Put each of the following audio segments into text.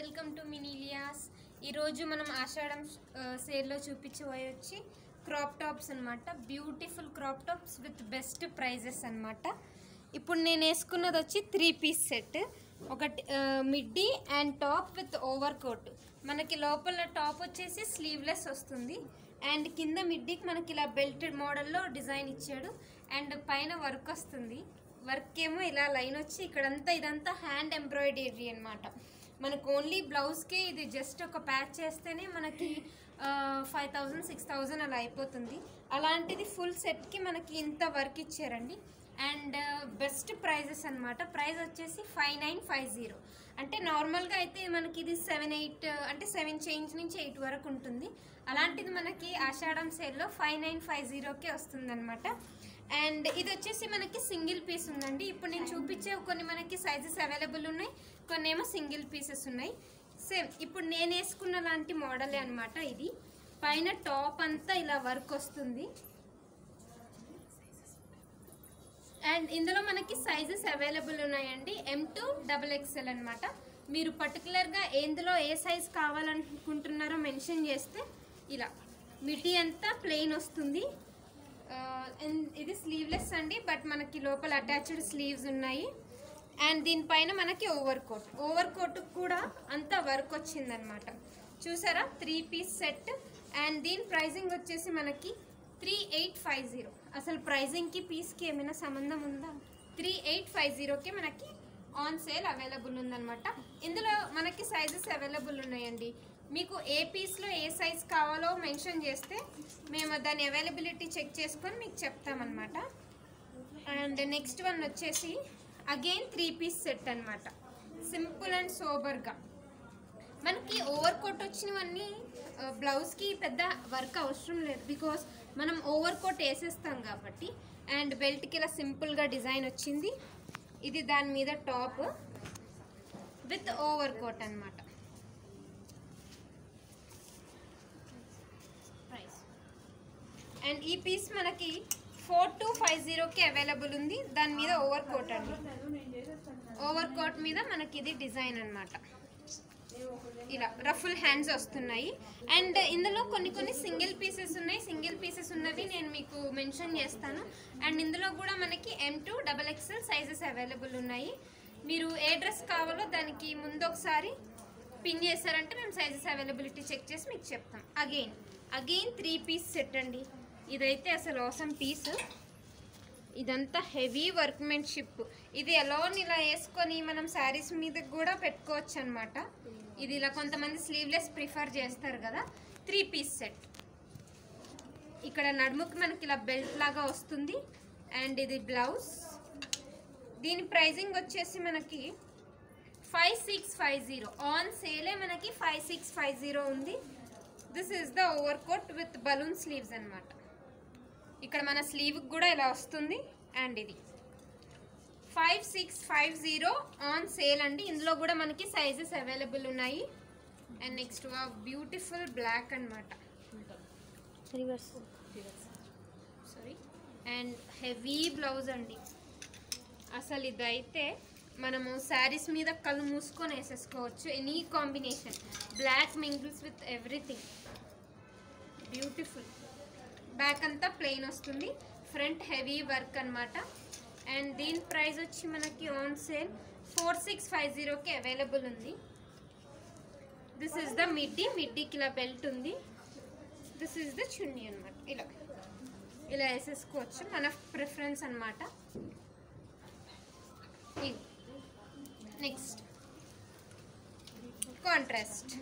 welcome to మినీలియాస్ ఈరోజు మనం ఆషాఢం సేల్లో చూపించబోయి వచ్చి క్రాప్ టాప్స్ అనమాట beautiful crop tops with best prices అనమాట ఇప్పుడు నేను వేసుకున్నది వచ్చి త్రీ పీస్ సెట్ ఒకటి middy and top with over coat మనకి లోపల టాప్ వచ్చేసి స్లీవ్లెస్ వస్తుంది అండ్ కింద మిడ్డీకి మనకి ఇలా బెల్ట్ మోడల్లో డిజైన్ ఇచ్చాడు అండ్ పైన వర్క్ వస్తుంది వర్క్ ఏమో ఇలా లైన్ వచ్చి ఇక్కడంతా ఇదంతా హ్యాండ్ ఎంబ్రాయిడరీ అనమాట మనకు ఓన్లీ బ్లౌజ్కి ఇది జస్ట్ ఒక ప్యాచ్ చేస్తేనే మనకి ఫైవ్ థౌజండ్ సిక్స్ థౌజండ్ అలా అయిపోతుంది అలాంటిది ఫుల్ సెట్కి మనకి ఇంత వర్క్ ఇచ్చారండి అండ్ బెస్ట్ ప్రైజెస్ అనమాట ప్రైస్ వచ్చేసి ఫైవ్ నైన్ ఫైవ్ జీరో అంటే నార్మల్గా అయితే మనకి ఇది సెవెన్ ఎయిట్ అంటే సెవెన్ చేంజ్ నుంచి ఎయిట్ వరకు ఉంటుంది అలాంటిది మనకి ఆషాఢం సేల్లో ఫైవ్ నైన్ ఫైవ్ జీరోకే వస్తుంది అనమాట అండ్ ఇది వచ్చేసి మనకి సింగిల్ పీస్ ఉందండి ఇప్పుడు నేను చూపించే కొన్ని మనకి సైజెస్ అవైలబుల్ ఉన్నాయి కొన్ని ఏమో సింగిల్ పీసెస్ ఉన్నాయి సేమ్ ఇప్పుడు నేను వేసుకున్న లాంటి మోడలే అనమాట ఇది పైన టాప్ అంతా ఇలా వర్క్ వస్తుంది అండ్ ఇందులో మనకి సైజెస్ అవైలబుల్ ఉన్నాయండి ఎం టు డబుల్ ఎక్స్ఎల్ అనమాట మీరు పర్టికులర్గా ఎందులో ఏ సైజ్ కావాలనుకుంటున్నారో మెన్షన్ చేస్తే ఇలా మిటీ అంతా ప్లెయిన్ వస్తుంది ఆ, and ఇది స్లీవ్లెస్ అండి బట్ మనకి లోపల అటాచ్డ్ స్లీవ్స్ ఉన్నాయి అండ్ దీనిపైన మనకి ఓవర్ కోట్ ఓవర్ కోట్ కూడా అంతా వర్క్ వచ్చిందనమాట చూసారా త్రీ పీస్ సెట్ అండ్ దీని ప్రైజింగ్ వచ్చేసి మనకి త్రీ ఎయిట్ ఫైవ్ జీరో అసలు ప్రైజింగ్కి పీస్కి ఏమైనా సంబంధం ఉందా త్రీ ఎయిట్ ఫైవ్ జీరోకి మనకి ఆన్ సేల్ అవైలబుల్ ఉందన్నమాట ఇందులో మనకి సైజెస్ అవైలబుల్ ఉన్నాయండి మీకు ఏ పీస్లో ఏ సైజ్ కావాలో మెన్షన్ చేస్తే మేము దాని అవైలబిలిటీ చెక్ చేసుకొని మీకు చెప్తామన్నమాట అండ్ నెక్స్ట్ వన్ వచ్చేసి అగైన్ త్రీ పీస్ సెట్ అన్నమాట సింపుల్ అండ్ సోబర్గా మనకి ఓవర్ కోట్ వచ్చినవన్నీ ఆ, బ్లౌజ్కి పెద్ద వర్క్ అవసరం లేదు బికాస్ మనం ఓవర్ కోట్ వేసేస్తాం కాబట్టి అండ్ బెల్ట్కి ఇలా సింపుల్గా డిజైన్ వచ్చింది ఇది దాని మీద టాప్ విత్ ఓవర్ కోట్ అనమాట ప్రైస్ అండ్ ఈ పీస్ మనకి ఫోర్ టు ఫైవ్ జీరోకి అవైలబుల్ ఉంది దాని మీద ఓవర్ కోట్ అండి ఓవర్ కోట్ మీద మనకి ఇది డిజైన్ అన్నమాట ఇలా రఫుల్ హ్యాండ్స్ వస్తున్నాయి అండ్ ఇందులో కొన్ని కొన్ని సింగిల్ పీసెస్ ఉన్నాయి సింగిల్ పీసెస్ ఉన్నవి నేను మీకు మెన్షన్ చేస్తాను అండ్ ఇందులో కూడా మనకి M two double XL sizes available ఉన్నాయి మీరు ఏ డ్రెస్ కావాలో దానికి ముందు ఒకసారి పిన్ చేశారంటే మేము సైజెస్ అవైలబిలిటీ చెక్ చేసి మీకు చెప్తాం again again three piece set అండి ఇదైతే అసలు అవసరం పీస్ ఇదంతా హెవీ వర్క్మెన్షిప్ ఇది ఎలోన్ ఇలా వేసుకొని మనం శారీస్ మీద కూడా పెట్టుకోవచ్చు అనమాట ఇది ఇలా కొంతమంది స్లీవ్లెస్ ప్రిఫర్ చేస్తారు కదా త్రీ పీస్ సెట్ ఇక్కడ నడుముకి మనకి ఇలా బెల్ట్ లాగా వస్తుంది అండ్ ఇది బ్లౌజ్ దీని ప్రైజింగ్ వచ్చేసి మనకి five six five zero on సేలే మనకి ఫైవ్ సిక్స్ ఫైవ్ జీరో ఉంది this is the over coat with balloon sleeves అన్నమాట ఇక్కడ మన స్లీవ్కి కూడా ఇలా వస్తుంది అండ్ ఇది five six five zero on sale అండి ఇందులో కూడా మనకి సైజెస్ అవైలబుల్ ఉన్నాయి అండ్ నెక్స్ట్ బ్యూటిఫుల్ బ్లాక్ అన్నమాట reverse sari and heavy blouse అండి అసలు ఇదైతే మనము శారీస్ మీద కళ్ళు మూసుకొని వేసేసుకోవచ్చు any combination black mingles with everything beautiful back అంతా ప్లెయిన్ వస్తుంది ఫ్రంట్ హెవీ వర్క్ అన్నమాట అండ్ దీని ప్రైస్ వచ్చి మనకి on sale four six five జీరోకి అవైలబుల్ ఉంది దిస్ ఇస్ ద మిడ్డీ మిడ్డీకి ఇలా బెల్ట్ ఉంది దిస్ ఇస్ ద చున్నీ అనమాట ఇలా ఇలా వేసేసుకోవచ్చు మన ప్రిఫరెన్స్ అనమాట next contrast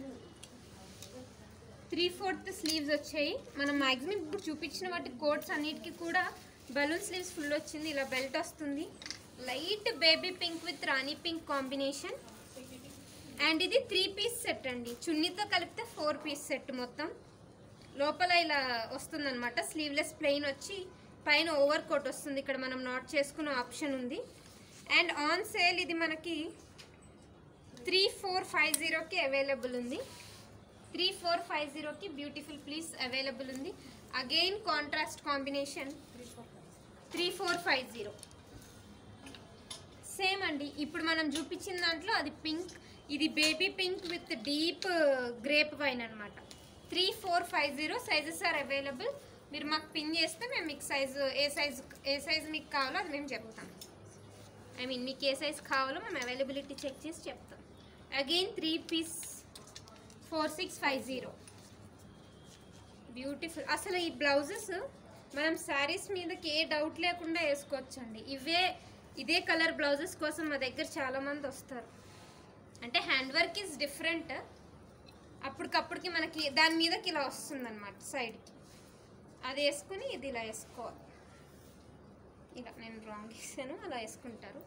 three fourth sleeves వచ్చాయి మనం మ్యాక్సిమం ఇప్పుడు చూపించిన వాటి కోట్స్ అన్నిటికీ కూడా బలూన్ స్లీవ్స్ ఫుల్ వచ్చింది ఇలా బెల్ట్ వస్తుంది light baby pink with rani pink combination and ఇది త్రీ పీస్ సెట్ అండి చున్నీతో కలిపితే ఫోర్ పీస్ సెట్ మొత్తం లోపల ఇలా వస్తుందన్నమాట స్లీవ్లెస్ ప్లెయిన్ వచ్చి పైన ఓవర్ కోట్ వస్తుంది ఇక్కడ మనం నాట్ చేసుకునే ఆప్షన్ ఉంది అండ్ ఆన్ సేల్ ఇది మనకి త్రీ ఫోర్ ఫైవ్ జీరోకి అవైలబుల్ ఉంది త్రీ ఫోర్ ఫైవ్ జీరోకి బ్యూటిఫుల్ ప్లీస్ అవైలబుల్ ఉంది again contrast combination three four five zero same అండి ఇప్పుడు మనం చూపించిన దాంట్లో అది పింక్ ఇది baby pink with deep grape wine అనమాట three four five zero sizes are available మీరు మాకు పిన్ చేస్తే మేము మీకు సైజు ఏ సైజు ఏ సైజు మీకు కావాలో అది మేము చెప్తాం ఐ మీన్ మీకు ఏ సైజ్ కావాలో మేము అవైలబిలిటీ చెక్ చేసి చెప్తాం again three piece four six five zero beautiful అసలు ఈ బ్లౌజెస్ మనం శారీస్ మీదకి ఏ డౌట్ లేకుండా వేసుకోవచ్చండి ఇవే ఇదే కలర్ బ్లౌజెస్ కోసం మా దగ్గర చాలా మంది వస్తారు అంటే హ్యాండ్ వర్క్ ఈజ్ డిఫరెంట్ అప్పటికప్పటికి మనకి దాని మీదకి ఇలా వస్తుంది అనమాట సైడ్కి అది వేసుకుని ఇది ఇలా వేసుకోవాలి ఇలా నేను రాంగ్ వేసాను అలా వేసుకుంటారు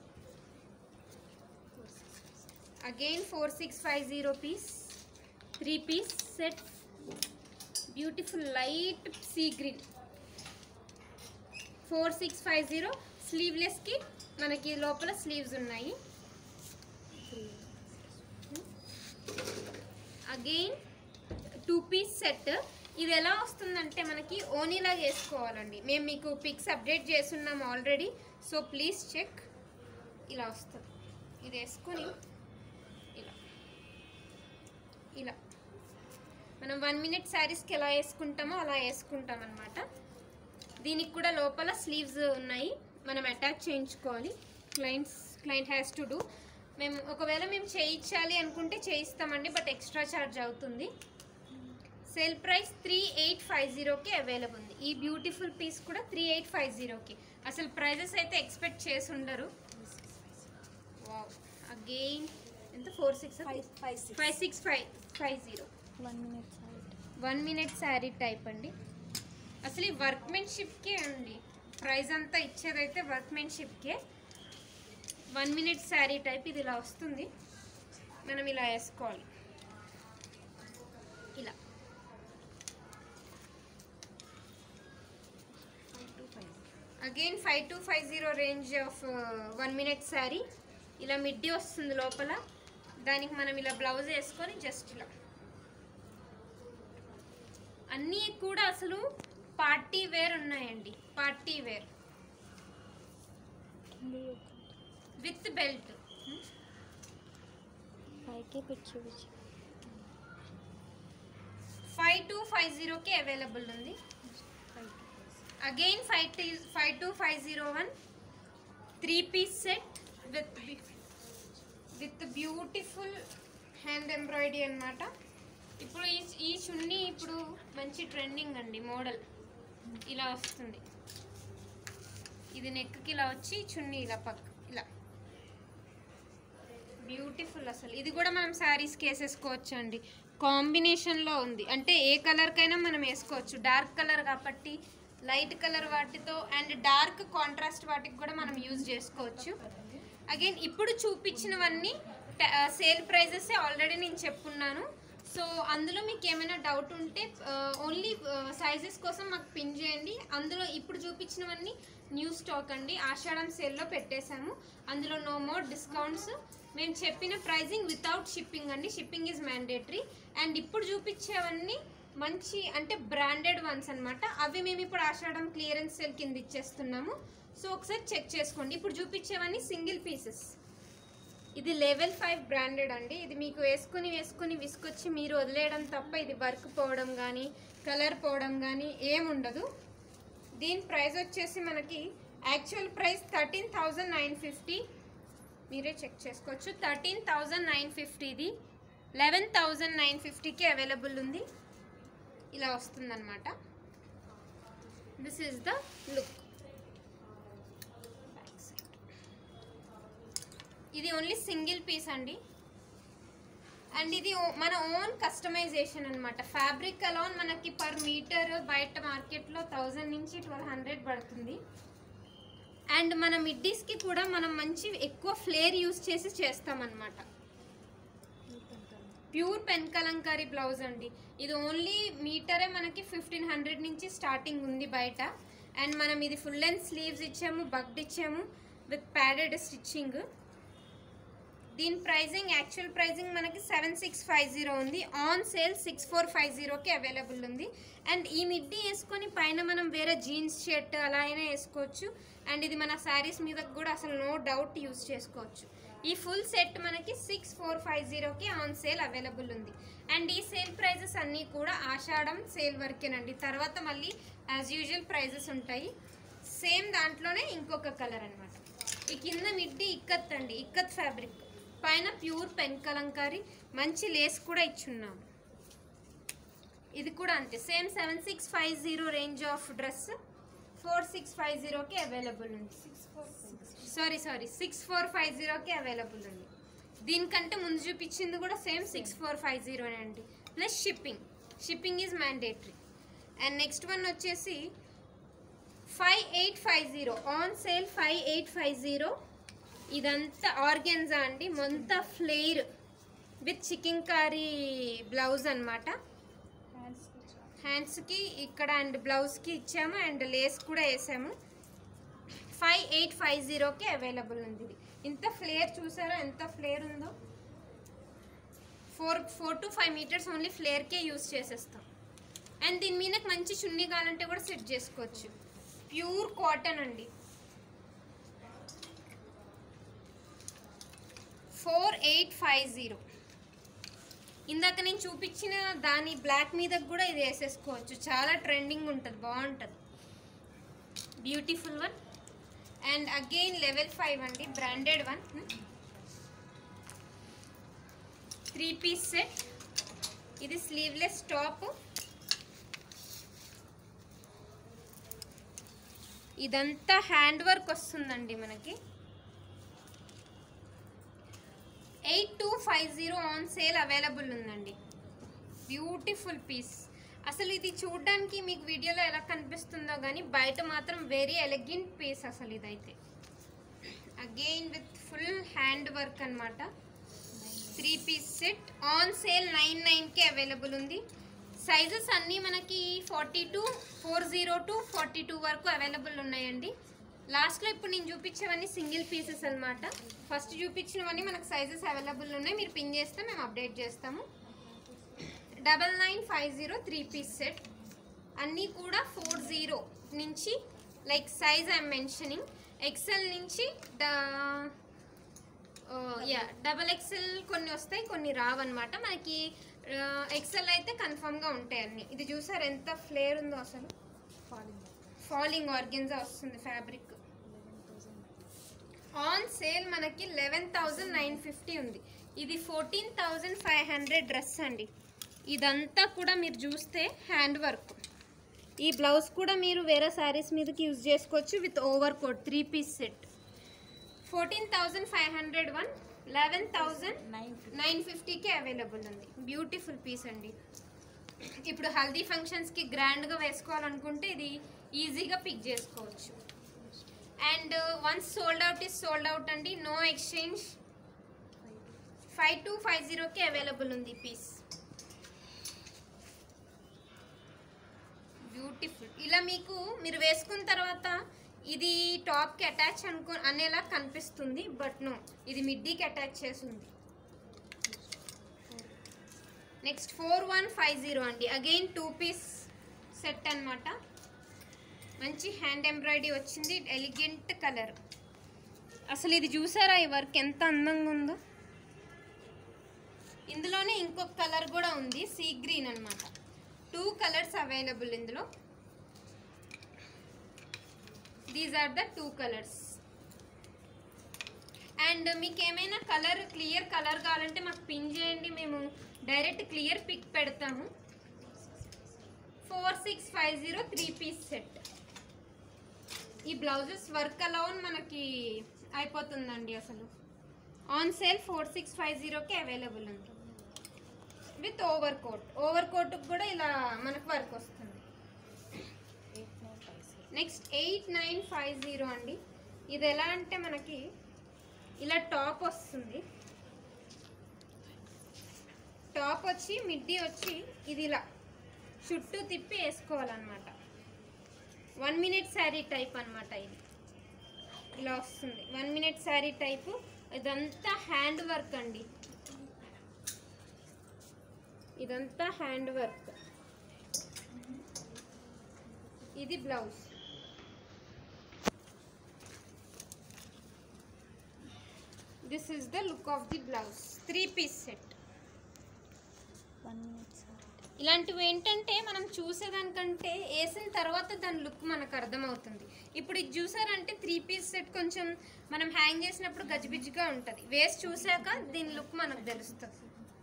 again four six five zero piece three piece set beautiful light sea green four six five zero స్లీవ్లెస్కి మనకి లోపల స్లీవ్స్ ఉన్నాయి అగైన్ టూ పీస్ సెట్ ఇది ఎలా వస్తుందంటే మనకి ఓనీలాగా వేసుకోవాలండి మేము మీకు పిక్స్ అప్డేట్ చేస్తున్నాం ఆల్రెడీ సో ప్లీజ్ చెక్ ఇలా వస్తుంది ఇది వేసుకొని ఇలా ఇలా మనం వన్ మినిట్ శారీస్కి ఎలా వేసుకుంటామో అలా వేసుకుంటాం అనమాట దీనికి కూడా లోపల స్లీవ్స్ ఉన్నాయి మనం అటాచ్ చేయించుకోవాలి clients client has to do మేము ఒకవేళ మేము చేయించాలి అనుకుంటే చేయిస్తామండి బట్ ఎక్స్ట్రా ఛార్జ్ అవుతుంది sale price three eight five జీరోకి అవైలబుల్ ఉంది ఈ బ్యూటిఫుల్ పీస్ కూడా త్రీ ఎయిట్ ఫైవ్ జీరోకి అసలు ప్రైజెస్ అయితే ఎక్స్పెక్ట్ చేసి ఉండరు అగైన్ ఎంత four six five five six five six five five zero one minute one minute sari type అండి అసలు ఈ వర్క్మెన్షిప్కే అండి ప్రైస్ అంతా ఇచ్చేదైతే వర్క్మెన్షిప్కే వన్ మినిట్ శారీ టైప్ ఇది ఇలా వస్తుంది మనం ఇలా వేసుకోవాలి ఇలా again five two five zero range of one minute sari ఇలా మిడ్డీ వస్తుంది లోపల దానికి మనం ఇలా బ్లౌజ్ వేసుకొని జస్ట్ ఇలా అన్నీ కూడా అసలు పార్టీ వేర్ ఉన్నాయండి పార్టీ వేర్ విత్ బెల్ట్ పైకి పిచ్చి పిచ్చి ఫైవ్ టు ఫైవ్ జీరోకి అవైలబుల్ ఉంది అగైన్ ఫైవ్ టీ five two five zero one three piece set with with beautiful hand embroidery అన్నమాట ఇప్పుడు ఈ ఈ చున్నీ ఇప్పుడు మంచి ట్రెండింగ్ అండి మోడల్ ఇలా వస్తుంది ఇది నెక్కి ఇలా వచ్చి చున్నీ ఇలా పక్క ఇలా బ్యూటిఫుల్ అసలు ఇది కూడా మనం శారీస్కి వేసేసుకోవచ్చు అండి కాంబినేషన్లో ఉంది అంటే ఏ కలర్కైనా మనం వేసుకోవచ్చు డార్క్ కలర్ కాబట్టి లైట్ కలర్ వాటితో అండ్ డార్క్ కాంట్రాస్ట్ వాటికి కూడా మనం యూజ్ చేసుకోవచ్చు అగైన్ ఇప్పుడు చూపించినవన్నీ సేల్ ప్రైజెస్ ఆల్రెడీ నేను చెప్పున్నాను సో అందులో మీకు ఏమైనా డౌట్ ఉంటే ఓన్లీ సైజెస్ కోసం మాకు పిన్ చేయండి అందులో ఇప్పుడు చూపించినవన్నీ న్యూ స్టాక్ అండి ఆషాఢం సేల్లో పెట్టేశాము అందులో నో మోర్ డిస్కౌంట్స్ మేము చెప్పిన ప్రైజింగ్ వితౌట్ షిప్పింగ్ అండి షిప్పింగ్ ఈజ్ మ్యాండేటరీ అండ్ ఇప్పుడు చూపించేవన్నీ మంచి అంటే బ్రాండెడ్ వన్స్ అన్నమాట అవి మేము ఇప్పుడు ఆషాఢం క్లియరెన్స్ సేల్ కింద ఇచ్చేస్తున్నాము సో ఒకసారి చెక్ చేసుకోండి ఇప్పుడు చూపించేవన్నీ సింగిల్ పీసెస్ ఇది లెవెల్ ఫైవ్ బ్రాండెడ్ అండి ఇది మీకు వేసుకుని వేసుకుని విసుకొచ్చి మీరు వదిలేయడం తప్ప ఇది వర్క్ పోవడం కానీ కలర్ పోవడం కానీ ఏముండదు దీని ప్రైస్ వచ్చేసి మనకి actual price thirteen thousand nine fifty మీరే చెక్ చేసుకోవచ్చు థర్టీన్ థౌజండ్ నైన్ ఫిఫ్టీది లెవెన్ థౌజండ్ నైన్ ఫిఫ్టీకి అవైలబుల్ ఉంది ఇలా వస్తుందన్నమాట దిస్ ఈజ్ ద లుక్ ఇది ఓన్లీ సింగిల్ పీస్ అండి అండ్ ఇది ఓ- మన ఓన్ కస్టమైజేషన్ అనమాట ఫ్యాబ్రిక్ అలోన్ మనకి పర్ మీటర్ బయట మార్కెట్లో థౌజండ్ నుంచి ట్వెల్వ్ హండ్రెడ్ పడుతుంది అండ్ మన మిడ్డీస్కి కూడా మనం మంచి ఎక్కువ ఫ్లేర్ యూస్ చేసి చేస్తామన్నమాట ప్యూర్ పెన్ కలంకారీ బ్లౌజ్ అండి ఇది ఓన్లీ మీటరే మనకి ఫిఫ్టీన్ హండ్రెడ్ నుంచి స్టార్టింగ్ ఉంది బయట అండ్ మనం ఇది ఫుల్ లెంత్ స్లీవ్స్ ఇచ్చాము బగ్డ్ ఇచ్చాము విత్ ప్యాడెడ్ స్టిచ్చింగ్ దీని ప్రైజింగ్ యాక్చువల్ ప్రైజింగ్ మనకి సెవెన్ సిక్స్ ఫైవ్ జీరో ఉంది on sale six four five జీరోకి అవైలబుల్ ఉంది అండ్ ఈ మిడ్డీ వేసుకొని పైన మనం వేరే జీన్స్ షర్ట్ అలా అయినా వేసుకోవచ్చు అండ్ ఇది మన శారీస్ మీద కూడా అసలు నో డౌట్ యూస్ చేసుకోవచ్చు ఈ ఫుల్ సెట్ మనకి సిక్స్ ఫోర్ ఫైవ్ జీరోకి ఆన్ సేల్ అవైలబుల్ ఉంది అండ్ ఈ సేల్ ప్రైజెస్ అన్నీ కూడా ఆషాఢం సేల్ వరకేనండి తర్వాత మళ్ళీ యాజ్ యూజువల్ ప్రైజెస్ ఉంటాయి సేమ్ దాంట్లోనే ఇంకొక కలర్ అన్నమాట ఈ కింద మిడ్డి ఇక్కత్ అండి ఇక్కత్ ఫ్యాబ్రిక్ పైన ప్యూర్ పెన్ కలంకారీ మంచి లేస్ కూడా ఇచ్చున్నాము ఇది కూడా అంతే same seven six five zero range of dress four six five జీరోకి అవైలబుల్ ఉంది sorry sorry six four five జీరోకి అవైలబుల్ ఉంది దీనికంటే ముందు చూపించింది కూడా same six four five zero అండి plus shipping shipping is mandatory and next one వచ్చేసి five eight five zero on sale five eight five zero ఇదంతా ఆర్గెన్జా అండి మొంత flare with chikankari blouse అనమాట హ్యాండ్స్కి ఇక్కడ అండ్ బ్లౌజ్కి ఇచ్చాము అండ్ లేస్ కూడా వేసాము ఫైవ్ ఎయిట్ ఫైవ్ జీరోకి అవైలబుల్ ఉంది ఇది ఇంత ఫ్లేర్ చూసారా ఎంత ఫ్లేర్ ఉందో four four two five metres only ఫ్లేర్కే యూస్ చేసేస్తాం అండ్ దీని మీద మంచి చున్నీ కావాలంటే కూడా సెట్ చేసుకోవచ్చు ప్యూర్ కాటన్ అండి ఫోర్ ఎయిట్ ఫైవ్ జీరో ఇందాక నేను చూపించిన దాని బ్లాక్ మీద కూడా ఇది వేసేసుకోవచ్చు చాలా ట్రెండింగ్ ఉంటుంది బాగుంటుంది beautiful one and again level five అండి branded one three piece set ఇది స్లీవ్లెస్ టాప్ ఇదంతా హ్యాండ్ వర్క్ వస్తుందండి మనకి eight two five zero on sale available ఉందండి బ్యూటిఫుల్ పీస్ అసలు ఇది చూడడానికి మీకు వీడియోలో ఎలా కనిపిస్తుందో కానీ బయట మాత్రం వెరీ ఎలగెంట్ పీస్ అసలు ఇదైతే again with full hand work అనమాట three piece set on sale nine నైన్కి అవైలబుల్ ఉంది సైజెస్ అన్నీ మనకి forty two four zero to forty two వరకు అవైలబుల్ ఉన్నాయండి లాస్ట్లో ఇప్పుడు నేను చూపించేవన్నీ సింగిల్ పీసెస్ అన్నమాట ఫస్ట్ చూపించినవన్నీ మనకు సైజెస్ అవైలబుల్ ఉన్నాయి మీరు పిన్ చేస్తే మేము అప్డేట్ చేస్తాము double nine five zero three piece set అన్నీ కూడా ఫోర్ జీరో నుంచి like size I'm mentioning XL నుంచి యా డబల్ ఎక్సెల్ కొన్ని వస్తాయి కొన్ని రావన్నమాట మనకి ఎక్సెల్ అయితే కన్ఫర్మ్గా ఉంటాయి అన్ని ఇది చూసారు ఎంత ఫ్లేర్ ఉందో అసలు ఫాలింగ్ ఆర్గెన్జా వస్తుంది ఫ్యాబ్రిక్ ఆన్ సేల్ మనకి లెవెన్ థౌజండ్ నైన్ ఫిఫ్టీ ఉంది ఇది fourteen thousand five hundred dress అండి ఇదంతా కూడా మీరు చూస్తే హ్యాండ్ వర్క్ ఈ బ్లౌజ్ కూడా మీరు వేరే శారీస్ మీదకి యూజ్ చేసుకోవచ్చు with over overcoat three piece set fourteen thousand five hundred one eleven thousand nine ఫిఫ్టీకి అవైలబుల్ ఉంది బ్యూటిఫుల్ పీస్ అండి ఇప్పుడు హల్దీ ఫంక్షన్స్కి గ్రాండ్గా వేసుకోవాలనుకుంటే ఇది ఈజీగా పిక్ చేసుకోవచ్చు and once sold out is sold out అండి no exchange five two five జీరోకి అవైలబుల్ ఉంది పీస్ బ్యూటిఫుల్ ఇలా మీకు మీరు వేసుకున్న తర్వాత ఇది టాప్కి అటాచ్ అనుకో అనేలా కనిపిస్తుంది బట్ నో ఇది మిడ్డీకి అటాచ్ చేసి ఉంది next four one five zero అండి అగైన్ టూ పీస్ సెట్ అన్నమాట మంచి హ్యాండ్ ఎంబ్రాయిడరీ వచ్చింది ఎలిగెంట్ కలర్ అసలు ఇది చూసారా ఈ వర్క్ ఎంత అందంగా ఉందో ఇందులోనే ఇంకొక కలర్ కూడా ఉంది సీ గ్రీన్ అన్నమాట టూ కలర్స్ అవైలబుల్ ఇందులో these are the two colours and మీకు ఏమైనా కలర్ క్లియర్ కలర్ కావాలంటే మాకు పిన్ చేయండి మేము డైరెక్ట్ క్లియర్ పిక్ పెడతాము four six five zero three piece set ఈ బ్లౌజెస్ వర్క్ అలౌన్ మనకి అయిపోతుందండి అసలు on sale four six five జీరోకి అవైలబుల్ ఉంది విత్ ఓవర్ కోట్ ఓవర్ కోట్కి కూడా ఇలా మనకు వర్క్ వస్తుంది next eight nine five zero అండి ఇది ఎలా అంటే మనకి ఇలా టాప్ వస్తుంది టాప్ వచ్చి మిడ్డీ వచ్చి ఇది ఇలా చుట్టూ తిప్పి వేసుకోవాలన్నమాట వన్ మినిట్ శారీ టైప్ అన్నమాట ఇది ఇలా వస్తుంది వన్ మినిట్ శారీ టైపు ఇదంతా హ్యాండ్ వర్క్ అండి ఇదంతా హ్యాండ్ వర్క్ ఇది blouse this is the look of the blouse three piece set one minute sir ఇలాంటివి ఏంటంటే మనం చూసేదానికంటే వేసిన తర్వాత దాని లుక్ మనకు అర్థమవుతుంది ఇప్పుడు ఇది చూసారంటే త్రీ పీస్ సెట్ కొంచెం మనం హ్యాంగ్ చేసినప్పుడు గజిబిజిగా ఉంటుంది వేసి చూసాక దీని లుక్ మనకు తెలుస్తుంది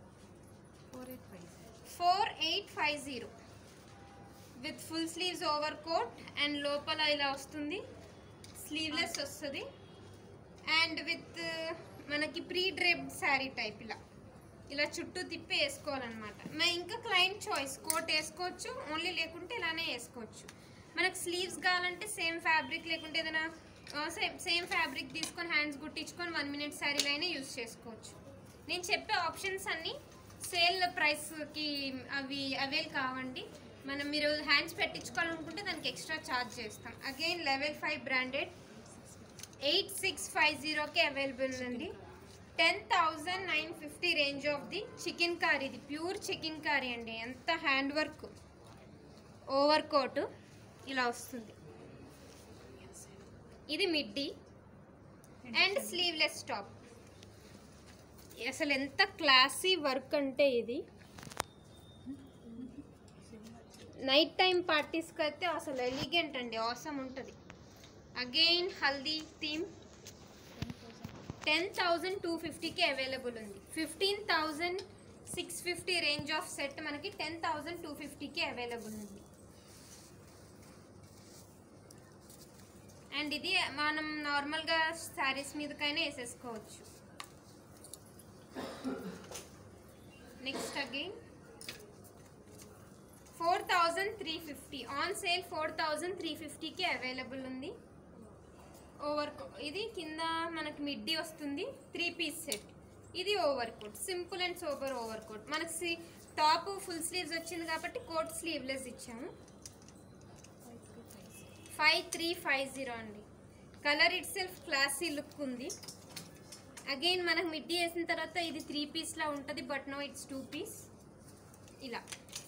four eight five zero with full sleeves overcoat and లోపల ఇలా వస్తుంది స్లీవ్లెస్ వస్తుంది అండ్ విత్ మనకి ప్రీ డ్రెప్డ్ శారీ టైప్ ఇలా ఇలా చుట్టూ తిప్పి వేసుకోవాలన్నమాట మా ఇంకా క్లయింట్ చాయిస్ కోట్ వేసుకోవచ్చు ఓన్లీ లేకుంటే ఇలానే వేసుకోవచ్చు మనకు స్లీవ్స్ కావాలంటే సేమ్ ఫ్యాబ్రిక్ లేకుంటే ఏదైనా సేమ్ సేమ్ ఫ్యాబ్రిక్ తీసుకొని హ్యాండ్స్ గుట్టించుకొని వన్ మినిట్ శారీలో అయినా యూస్ చేసుకోవచ్చు నేను చెప్పే ఆప్షన్స్ అన్నీ సేల్ ప్రైస్కి అవి అవైల్ కావండి మనం మీరు హ్యాండ్స్ పెట్టించుకోవాలనుకుంటే దానికి ఎక్స్ట్రా ఛార్జ్ చేస్తాం again level five branded eight six five జీరోకి అవైలబుల్ ఉంది ten thousand nine fifty range of the chikankari ఇది ప్యూర్ చికెన్ కర్రీ అండి ఎంత హ్యాండ్ వర్క్ ఓవర్ కోట్ ఇలా వస్తుంది ఇది మిడ్డీ అండ్ స్లీవ్లెస్ టాప్ అసలు ఎంత క్లాసీ వర్క్ అంటే ఇది నైట్ టైం పార్టీస్కి అయితే అసలు ఎలిగెంట్ అండి అవసరం ఉంటుంది again Haldi theme ten thousand two ఫిఫ్టీకి అవైలబుల్ ఉంది fifteen thousand six fifty range of set మనకి టెన్ థౌజండ్ టూ ఫిఫ్టీకి అవైలబుల్ ఉంది అండ్ ఇది మనం నార్మల్గా శారీస్ మీదకైనా వేసేసుకోవచ్చు next again four thousand three fifty on sale four thousand three ఫిఫ్టీకి అవైలబుల్ ఉంది ఓవర్ ఇది కింద మనకి మిడ్డీ వస్తుంది త్రీ పీస్ సెట్ ఇది overcoat simple and sober over coat మనకి టాప్ ఫుల్ స్లీవ్స్ వచ్చింది కాబట్టి కోట్ స్లీవ్లెస్ ఇచ్చాము ఫైవ్ త్రీ ఫైవ్ జీరో అండి colour itself classy look ఉంది అగైన్ మనకు మిడ్డీ వేసిన తర్వాత ఇది త్రీ పీస్లా ఉంటుంది but no it's two piece ఇలా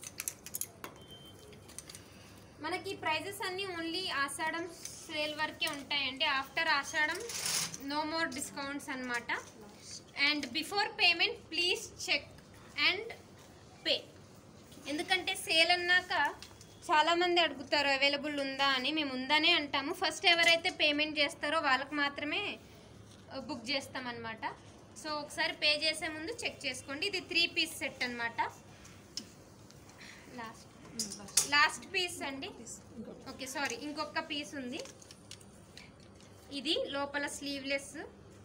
మనకి ప్రైజెస్ అన్నీ ఓన్లీ ఆషాఢం సేల్ వరకే ఉంటాయండి after Ashadam no more discounts అన్నమాట and before payment please check and pay ఎందుకంటే సేల్ అన్నాక చాలామంది అడుగుతారు అవైలబుల్ ఉందా అని మేము ఉందనే అంటాము ఫస్ట్ ఎవరైతే పేమెంట్ చేస్తారో వాళ్ళకి మాత్రమే బుక్ చేస్తామన్నమాట సో ఒకసారి పే చేసే ముందు చెక్ చేసుకోండి ఇది త్రీ పీస్ సెట్ అన్నమాట లాస్ట్ లాస్ట్ పీస్ అండి ఓకే సారీ ఇంకొక పీస్ ఉంది ఇది లోపల స్లీవ్లెస్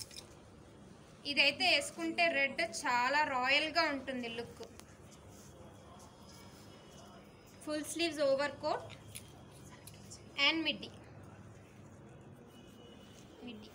ఇదైతే వేసుకుంటే రెడ్ చాలా రాయల్గా ఉంటుంది look full sleeves overcoat and midi midi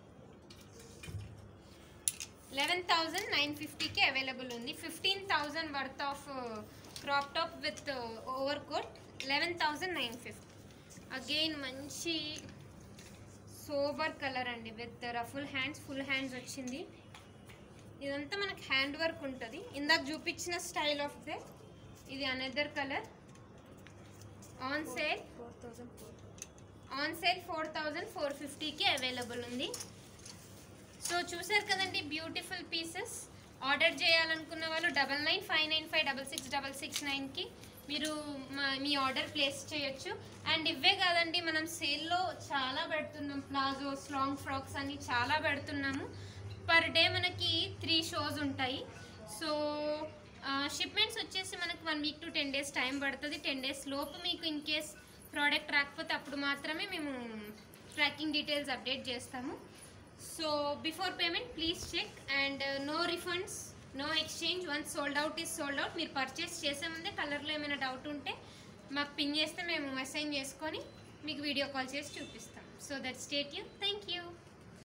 eleven thousand nine ఫిఫ్టీకి అవైలబుల్ ఉంది fifteen thousand worth of crop top with over overcoat eleven thousand nine fifty again మంచి సోబర్ కలర్ అండి with ruffle hands full hands వచ్చింది ఇదంతా మనకి hand work ఉంటుంది ఇందాక చూపించిన స్టైల్ ఆఫ్ దే ఇది another colour on sale four thousand four on sale four thousand four ఫిఫ్టీకి అవైలబుల్ ఉంది సో చూసారు కదండి బ్యూటిఫుల్ పీసెస్ ఆర్డర్ చేయాలనుకున్న వాళ్ళు double nine five nine five double six double six నైన్కి మీరు మా- మీ ఆర్డర్ ప్లేస్ చేయొచ్చు అండ్ ఇవే కాదండి మనం సేల్లో చాలా పెడుతున్నాం ప్లాజోస్ లాంగ్ ఫ్రాక్స్ అన్ని చాలా పెడుతున్నాము పర్ డే మనకి త్రీ షోస్ ఉంటాయి సో షిప్మెంట్స్ వచ్చేసి మనకి one week to ten days time పడుతుంది టెన్ డేస్ లోపు మీకు ఇన్ కేస్ ప్రోడక్ట్ రాకపోతే అప్పుడు మాత్రమే మేము ట్రాకింగ్ డీటెయిల్స్ అప్డేట్ చేస్తాము so before payment please check and no refunds no exchange once sold out is sold out మీరు పర్చేస్ చేసే ముందే కలర్లో ఏమైనా డౌట్ ఉంటే మాకు పిన్ చేస్తే మేము మెసేజ్ చేసుకొని మీకు వీడియో కాల్ చేసి చూపిస్తాం so that state you thank you